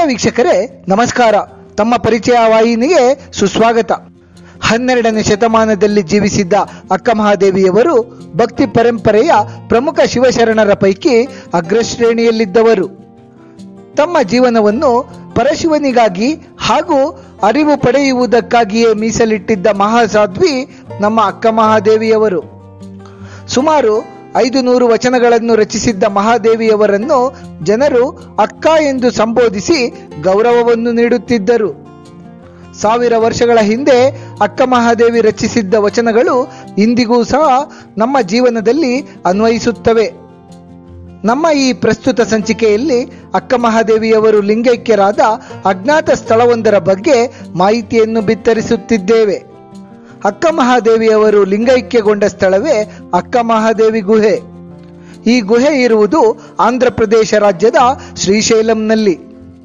ವೀಕ್ಷಕರೇ ನಮಸ್ಕಾರ ತಮ್ಮ ಪರಿಚಯ ವಾಹಿನಿಗೆ ಸುಸ್ವಾಗತ ಹನ್ನೆರಡನೇ ಶತಮಾನದಲ್ಲಿ ಜೀವಿಸಿದ್ದ ಅಕ್ಕ ಮಹಾದೇವಿಯವರು ಭಕ್ತಿ ಪರಂಪರೆಯ ಪ್ರಮುಖ ಶಿವಶರಣರ ಪೈಕಿ ಅಗ್ರಶ್ರೇಣಿಯಲ್ಲಿದ್ದವರು ತಮ್ಮ ಜೀವನವನ್ನು ಪರಶಿವನಿಗಾಗಿ ಹಾಗೂ ಅರಿವು ಪಡೆಯುವುದಕ್ಕಾಗಿಯೇ ಮೀಸಲಿಟ್ಟಿದ್ದ ಮಹಾಸಾಧ್ವಿ ನಮ್ಮ ಅಕ್ಕ ಮಹಾದೇವಿಯವರು ಸುಮಾರು ಐದು ನೂರು ವಚನಗಳನ್ನು ರಚಿಸಿದ್ದ ಮಹಾದೇವಿಯವರನ್ನು ಜನರು ಅಕ್ಕ ಎಂದು ಸಂಬೋಧಿಸಿ ಗೌರವವನ್ನು ನೀಡುತ್ತಿದ್ದರು ಸಾವಿರ ವರ್ಷಗಳ ಹಿಂದೆ ಅಕ್ಕ ಮಹಾದೇವಿ ರಚಿಸಿದ್ದ ವಚನಗಳು ಇಂದಿಗೂ ಸಹ ನಮ್ಮ ಜೀವನದಲ್ಲಿ ಅನ್ವಯಿಸುತ್ತವೆ ನಮ್ಮ ಈ ಪ್ರಸ್ತುತ ಸಂಚಿಕೆಯಲ್ಲಿ ಅಕ್ಕ ಮಹಾದೇವಿಯವರು ಲಿಂಗೈಕ್ಯರಾದ ಅಜ್ಞಾತ ಸ್ಥಳವೊಂದರ ಬಗ್ಗೆ ಮಾಹಿತಿಯನ್ನು ಬಿತ್ತರಿಸುತ್ತಿದ್ದೇವೆ ಅಕ್ಕ ಮಹಾದೇವಿಯವರು ಲಿಂಗೈಕ್ಯಗೊಂಡ ಸ್ಥಳವೇ ಅಕ್ಕ ಮಹಾದೇವಿ ಗುಹೆ ಈ ಗುಹೆ ಇರುವುದು ಆಂಧ್ರ ಪ್ರದೇಶ ರಾಜ್ಯದ ಶ್ರೀಶೈಲಂನಲ್ಲಿ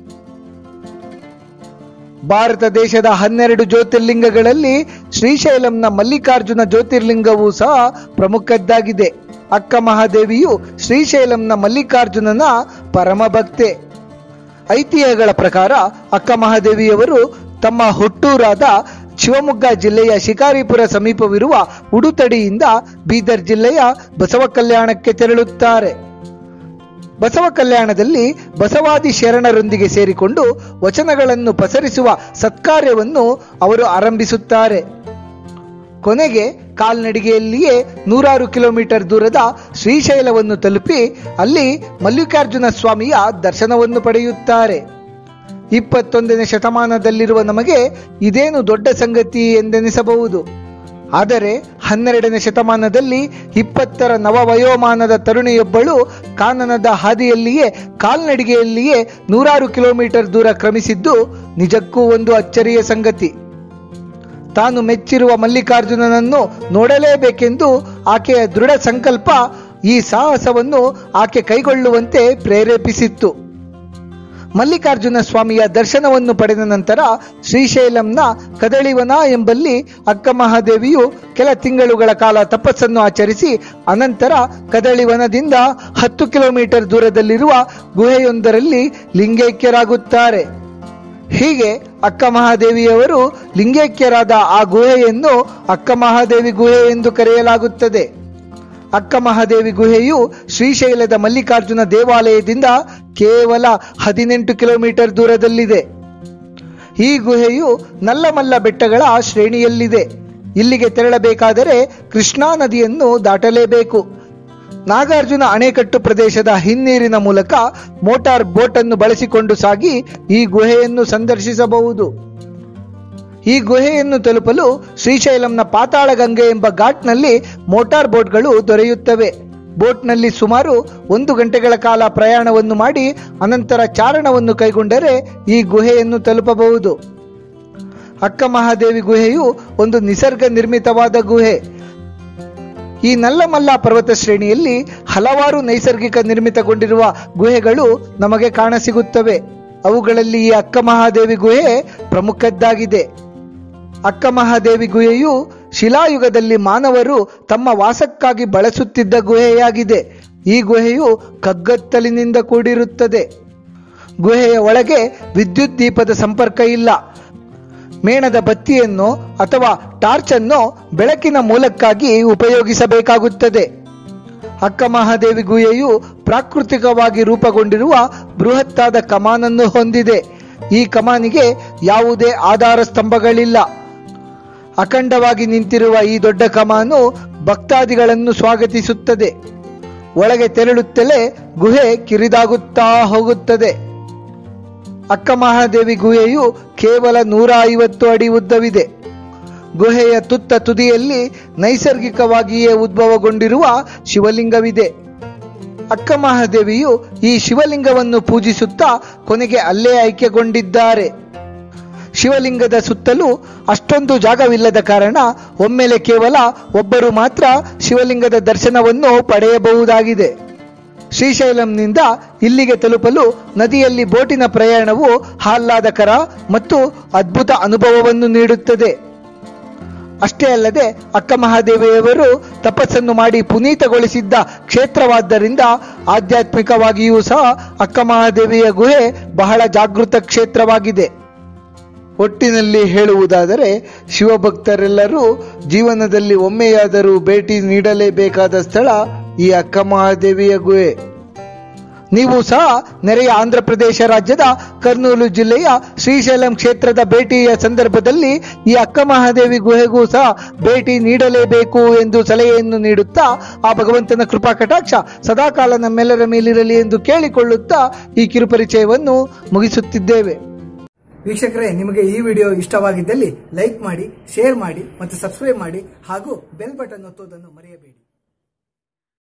ಭಾರತ ದೇಶದ ಹನ್ನೆರಡು ಜ್ಯೋತಿರ್ಲಿಂಗಗಳಲ್ಲಿ ಶ್ರೀಶೈಲಂನ ಮಲ್ಲಿಕಾರ್ಜುನ ಜ್ಯೋತಿರ್ಲಿಂಗವೂ ಸಹ ಪ್ರಮುಖದ್ದಾಗಿದೆ ಅಕ್ಕ ಮಹಾದೇವಿಯು ಶ್ರೀಶೈಲಂನ ಮಲ್ಲಿಕಾರ್ಜುನನ ಪರಮ ಭಕ್ತೆ ಐತಿಹ್ಯಗಳ ಪ್ರಕಾರ ಅಕ್ಕ ಮಹಾದೇವಿಯವರು ತಮ್ಮ ಹುಟ್ಟೂರಾದ ಶಿವಮೊಗ್ಗ ಜಿಲ್ಲೆಯ ಶಿಕಾರಿಪುರ ಸಮೀಪವಿರುವ ಉಡುತಡಿಯಿಂದ ಬೀದರ್ ಜಿಲ್ಲೆಯ ಬಸವ ಕಲ್ಯಾಣಕ್ಕೆ ತೆರಳುತ್ತಾರೆ ಬಸವ ಕಲ್ಯಾಣದಲ್ಲಿ ಬಸವಾದಿ ಶರಣರೊಂದಿಗೆ ಸೇರಿಕೊಂಡು ವಚನಗಳನ್ನು ಪಸರಿಸುವ ಸತ್ಕಾರ್ಯವನ್ನು ಅವರು ಆರಂಭಿಸುತ್ತಾರೆ ಕೊನೆಗೆ ಕಾಲ್ನಡಿಗೆಯಲ್ಲಿಯೇ ನೂರಾರು ಕಿಲೋಮೀಟರ್ ದೂರದ ಶ್ರೀಶೈಲವನ್ನು ತಲುಪಿ ಅಲ್ಲಿ ಮಲ್ಲಿಕಾರ್ಜುನ ಸ್ವಾಮಿಯ ದರ್ಶನವನ್ನು ಪಡೆಯುತ್ತಾರೆ ಇಪ್ಪತ್ತೊಂದನೇ ಶತಮಾನದಲ್ಲಿರುವ ನಮಗೆ ಇದೇನು ದೊಡ್ಡ ಸಂಗತಿ ಎಂದೆನಿಸಬಹುದು ಆದರೆ ಹನ್ನೆರಡನೇ ಶತಮಾನದಲ್ಲಿ ಇಪ್ಪತ್ತರ ನವವಯೋಮಾನದ ತರುಣಿಯೊಬ್ಬಳು ಕಾನನದ ಹಾದಿಯಲ್ಲಿಯೇ ಕಾಲ್ನಡಿಗೆಯಲ್ಲಿಯೇ ನೂರಾರು ಕಿಲೋಮೀಟರ್ ದೂರ ಕ್ರಮಿಸಿದ್ದು ನಿಜಕ್ಕೂ ಒಂದು ಅಚ್ಚರಿಯ ಸಂಗತಿ ತಾನು ಮೆಚ್ಚಿರುವ ಮಲ್ಲಿಕಾರ್ಜುನನನ್ನು ನೋಡಲೇಬೇಕೆಂದು ಆಕೆಯ ದೃಢ ಸಂಕಲ್ಪ ಈ ಸಾಹಸವನ್ನು ಆಕೆ ಕೈಗೊಳ್ಳುವಂತೆ ಪ್ರೇರೇಪಿಸಿತ್ತು ಮಲ್ಲಿಕಾರ್ಜುನ ಸ್ವಾಮಿಯ ದರ್ಶನವನ್ನು ಪಡೆದ ನಂತರ ಶ್ರೀಶೈಲಂನ ಕದಳಿವನ ಎಂಬಲ್ಲಿ ಅಕ್ಕ ಮಹಾದೇವಿಯು ಕೆಲ ತಿಂಗಳುಗಳ ಕಾಲ ತಪಸ್ಸನ್ನು ಆಚರಿಸಿ ಅನಂತರ ಕದಳಿವನದಿಂದ ಹತ್ತು ಕಿಲೋಮೀಟರ್ ದೂರದಲ್ಲಿರುವ ಗುಹೆಯೊಂದರಲ್ಲಿ ಲಿಂಗೈಕ್ಯರಾಗುತ್ತಾರೆ ಹೀಗೆ ಅಕ್ಕ ಮಹಾದೇವಿಯವರು ಲಿಂಗೈಕ್ಯರಾದ ಆ ಗುಹೆಯನ್ನು ಅಕ್ಕ ಮಹಾದೇವಿ ಗುಹೆ ಎಂದು ಕರೆಯಲಾಗುತ್ತದೆ ಅಕ್ಕ ಮಹಾದೇವಿ ಗುಹೆಯು ಶ್ರೀಶೈಲದ ಮಲ್ಲಿಕಾರ್ಜುನ ದೇವಾಲಯದಿಂದ ಕೇವಲ ಹದಿನೆಂಟು ಕಿಲೋಮೀಟರ್ ದೂರದಲ್ಲಿದೆ ಈ ಗುಹೆಯು ನಲ್ಲಮಲ್ಲ ಬೆಟ್ಟಗಳ ಶ್ರೇಣಿಯಲ್ಲಿದೆ ಇಲ್ಲಿಗೆ ತೆರಳಬೇಕಾದರೆ ಕೃಷ್ಣಾ ನದಿಯನ್ನು ದಾಟಲೇಬೇಕು ನಾಗಾರ್ಜುನ ಅಣೆಕಟ್ಟು ಪ್ರದೇಶದ ಹಿನ್ನೀರಿನ ಮೂಲಕ ಮೋಟಾರ್ ಬೋಟ್ ಅನ್ನು ಬಳಸಿಕೊಂಡು ಸಾಗಿ ಈ ಗುಹೆಯನ್ನು ಸಂದರ್ಶಿಸಬಹುದು ಈ ಗುಹೆಯನ್ನು ತಲುಪಲು ಶ್ರೀಶೈಲಂನ ಪಾತಾಳ ಗಂಗೆ ಎಂಬ ಘಾಟ್ನಲ್ಲಿ ಮೋಟಾರ್ ಬೋಟ್ಗಳು ದೊರೆಯುತ್ತವೆ ಬೋಟ್ನಲ್ಲಿ ಸುಮಾರು ಒಂದು ಗಂಟೆಗಳ ಕಾಲ ಪ್ರಯಾಣವನ್ನು ಮಾಡಿ ಅನಂತರ ಚಾರಣವನ್ನು ಕೈಗೊಂಡರೆ ಈ ಗುಹೆಯನ್ನು ತಲುಪಬಹುದು ಅಕ್ಕ ಮಹಾದೇವಿ ಗುಹೆಯು ಒಂದು ನಿಸರ್ಗ ನಿರ್ಮಿತವಾದ ಗುಹೆ ಈ ನಲ್ಲಮಲ್ಲ ಪರ್ವತ ಶ್ರೇಣಿಯಲ್ಲಿ ಹಲವಾರು ನೈಸರ್ಗಿಕ ನಿರ್ಮಿತಗೊಂಡಿರುವ ಗುಹೆಗಳು ನಮಗೆ ಕಾಣಸಿಗುತ್ತವೆ ಅವುಗಳಲ್ಲಿ ಈ ಅಕ್ಕ ಮಹಾದೇವಿ ಗುಹೆ ಪ್ರಮುಖದ್ದಾಗಿದೆ ಅಕ್ಕ ಮಹಾದೇವಿ ಗುಹೆಯು ಶಿಲಾಯುಗದಲ್ಲಿ ಮಾನವರು ತಮ್ಮ ವಾಸಕ್ಕಾಗಿ ಬಳಸುತ್ತಿದ್ದ ಗುಹೆಯಾಗಿದೆ ಈ ಗುಹೆಯು ಕಗ್ಗತ್ತಲಿನಿಂದ ಕೂಡಿರುತ್ತದೆ ಗುಹೆಯ ಒಳಗೆ ವಿದ್ಯುತ್ ದೀಪದ ಸಂಪರ್ಕ ಇಲ್ಲ ಮೇಣದ ಬತ್ತಿಯನ್ನು ಅಥವಾ ಟಾರ್ಚ್ ಅನ್ನು ಬೆಳಕಿನ ಮೂಲಕ್ಕಾಗಿ ಉಪಯೋಗಿಸಬೇಕಾಗುತ್ತದೆ ಅಕ್ಕ ಮಹಾದೇವಿ ಗುಹೆಯು ಪ್ರಾಕೃತಿಕವಾಗಿ ರೂಪುಗೊಂಡಿರುವ ಬೃಹತ್ತಾದ ಕಮಾನನ್ನು ಹೊಂದಿದೆ ಈ ಕಮಾನಿಗೆ ಯಾವುದೇ ಆಧಾರ ಸ್ತಂಭಗಳಿಲ್ಲ ಅಖಂಡವಾಗಿ ನಿಂತಿರುವ ಈ ದೊಡ್ಡ ಕಮಾನು ಭಕ್ತಾದಿಗಳನ್ನು ಸ್ವಾಗತಿಸುತ್ತದೆ ಒಳಗೆ ತೆರಳುತ್ತಲೇ ಗುಹೆ ಕಿರಿದಾಗುತ್ತಾ ಹೋಗುತ್ತದೆ ಅಕ್ಕ ಮಹಾದೇವಿ ಗುಹೆಯು ಕೇವಲ ನೂರ ಐವತ್ತು ಅಡಿ ಉದ್ದವಿದೆ ಗುಹೆಯ ತುತ್ತ ತುದಿಯಲ್ಲಿ ನೈಸರ್ಗಿಕವಾಗಿಯೇ ಉದ್ಭವಗೊಂಡಿರುವ ಶಿವಲಿಂಗವಿದೆ ಅಕ್ಕ ಮಹಾದೇವಿಯು ಈ ಶಿವಲಿಂಗವನ್ನು ಪೂಜಿಸುತ್ತಾ ಕೊನೆಗೆ ಅಲ್ಲೇ ಐಕ್ಯಗೊಂಡಿದ್ದಾರೆ ಶಿವಲಿಂಗದ ಸುತ್ತಲೂ ಅಷ್ಟೊಂದು ಜಾಗವಿಲ್ಲದ ಕಾರಣ ಒಮ್ಮೆಲೆ ಕೇವಲ ಒಬ್ಬರು ಮಾತ್ರ ಶಿವಲಿಂಗದ ದರ್ಶನವನ್ನು ಪಡೆಯಬಹುದಾಗಿದೆ ಶ್ರೀಶೈಲಂನಿಂದ ಇಲ್ಲಿಗೆ ತಲುಪಲು ನದಿಯಲ್ಲಿ ಬೋಟಿನ ಪ್ರಯಾಣವು ಆಹ್ಲಾದಕರ ಮತ್ತು ಅದ್ಭುತ ಅನುಭವವನ್ನು ನೀಡುತ್ತದೆ ಅಷ್ಟೇ ಅಲ್ಲದೆ ಅಕ್ಕ ಮಹಾದೇವಿಯವರು ತಪಸ್ಸನ್ನು ಮಾಡಿ ಪುನೀತಗೊಳಿಸಿದ್ದ ಕ್ಷೇತ್ರವಾದ್ದರಿಂದ ಆಧ್ಯಾತ್ಮಿಕವಾಗಿಯೂ ಸಹ ಅಕ್ಕ ಮಹಾದೇವಿಯ ಗುಹೆ ಬಹಳ ಜಾಗೃತ ಕ್ಷೇತ್ರವಾಗಿದೆ ಒಟ್ಟಿನಲ್ಲಿ ಹೇಳುವುದಾದರೆ ಶಿವಭಕ್ತರೆಲ್ಲರೂ ಜೀವನದಲ್ಲಿ ಒಮ್ಮೆಯಾದರೂ ಭೇಟಿ ನೀಡಲೇಬೇಕಾದ ಸ್ಥಳ ಈ ಅಕ್ಕ ಮಹಾದೇವಿಯ ಗುಹೆ ನೀವು ಸಹ ನೆರೆಯ ಆಂಧ್ರ ಪ್ರದೇಶ ರಾಜ್ಯದ ಕರ್ನೂಲು ಜಿಲ್ಲೆಯ ಶ್ರೀಶೈಲಂ ಕ್ಷೇತ್ರದ ಭೇಟಿಯ ಸಂದರ್ಭದಲ್ಲಿ ಈ ಅಕ್ಕ ಮಹಾದೇವಿ ಗುಹೆಗೂ ಸಹ ಭೇಟಿ ನೀಡಲೇಬೇಕು ಎಂದು ಸಲಹೆಯನ್ನು ನೀಡುತ್ತಾ ಆ ಭಗವಂತನ ಕೃಪಾ ಕಟಾಕ್ಷ ಸದಾಕಾಲ ನಮ್ಮೆಲ್ಲರ ಮೇಲಿರಲಿ ಎಂದು ಕೇಳಿಕೊಳ್ಳುತ್ತಾ ಈ ಕಿರುಪರಿಚಯವನ್ನು ಮುಗಿಸುತ್ತಿದ್ದೇವೆ ವೀಕ್ಷಕರೇ ನಿಮಗೆ ಈ ವಿಡಿಯೋ ಇಷ್ಟವಾಗಿದ್ದಲ್ಲಿ ಲೈಕ್ ಮಾಡಿ ಶೇರ್ ಮಾಡಿ ಮತ್ತು ಸಬ್ಸ್ಕ್ರೈಬ್ ಮಾಡಿ ಹಾಗೂ ಬೆಲ್ ಬಟನ್ ಒತ್ತುವುದನ್ನು ಮರೆಯಬೇಡಿ